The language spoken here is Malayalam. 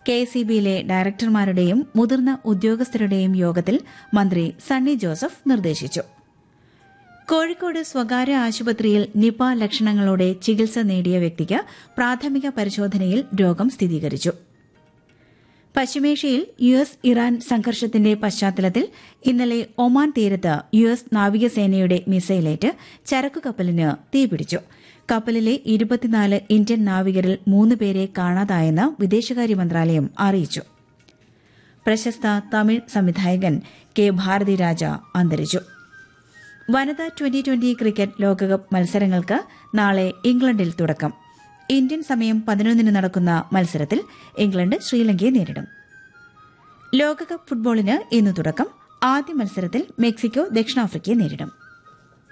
കെ എസ് ബിയിലെ ഡയറക്ടർമാരുടെയും മുതിർന്ന ഉദ്യോഗസ്ഥരുടെയും യോഗത്തിൽ മന്ത്രി സണ്ണി ജോസഫ് നിർദ്ദേശിച്ചു കോഴിക്കോട് സ്വകാര്യ ആശുപത്രിയിൽ നിപ ലക്ഷണങ്ങളോടെ ചികിത്സ നേടിയ വ്യക്തിക്ക് പ്രാഥമിക പരിശോധനയിൽ രോഗം സ്ഥിരീകരിച്ചു പശ്ചിമേഷ്യയിൽ യു എസ് ഇറാൻ സംഘർഷത്തിന്റെ പശ്ചാത്തലത്തിൽ ഇന്നലെ ഒമാൻ തീരത്ത് യു എസ് നാവികസേനയുടെ മിസൈലേറ്റ് ചരക്കു കപ്പലിന് തീപിടിച്ചു കപ്പലിലെ ഇരുപത്തിനാല് ഇന്ത്യൻ നാവികരിൽ മൂന്ന് പേരെ കാണാതായെന്ന് വിദേശകാര്യ മന്ത്രാലയം അറിയിച്ചു പ്രശസ്ത തമിഴ് സംവിധായകൻ കെ ഭാരതി രാജ അന്തരിച്ചു വനിതാ ട്വന്റി ട്വന്റി ക്രിക്കറ്റ് ലോകകപ്പ് മത്സരങ്ങൾക്ക് നാളെ ഇംഗ്ലണ്ടിൽ തുടക്കം ഇന്ത്യൻ സമയം പതിനൊന്നിന് നടക്കുന്ന മത്സരത്തിൽ ഇംഗ്ലണ്ട് ശ്രീലങ്കയെ നേരിടും ലോകകപ്പ് ഫുട്ബോളിന് ഇന്ന് തുടക്കം ആദ്യ മത്സരത്തിൽ മെക്സിക്കോ ദക്ഷിണാഫ്രിക്കയെ നേരിടും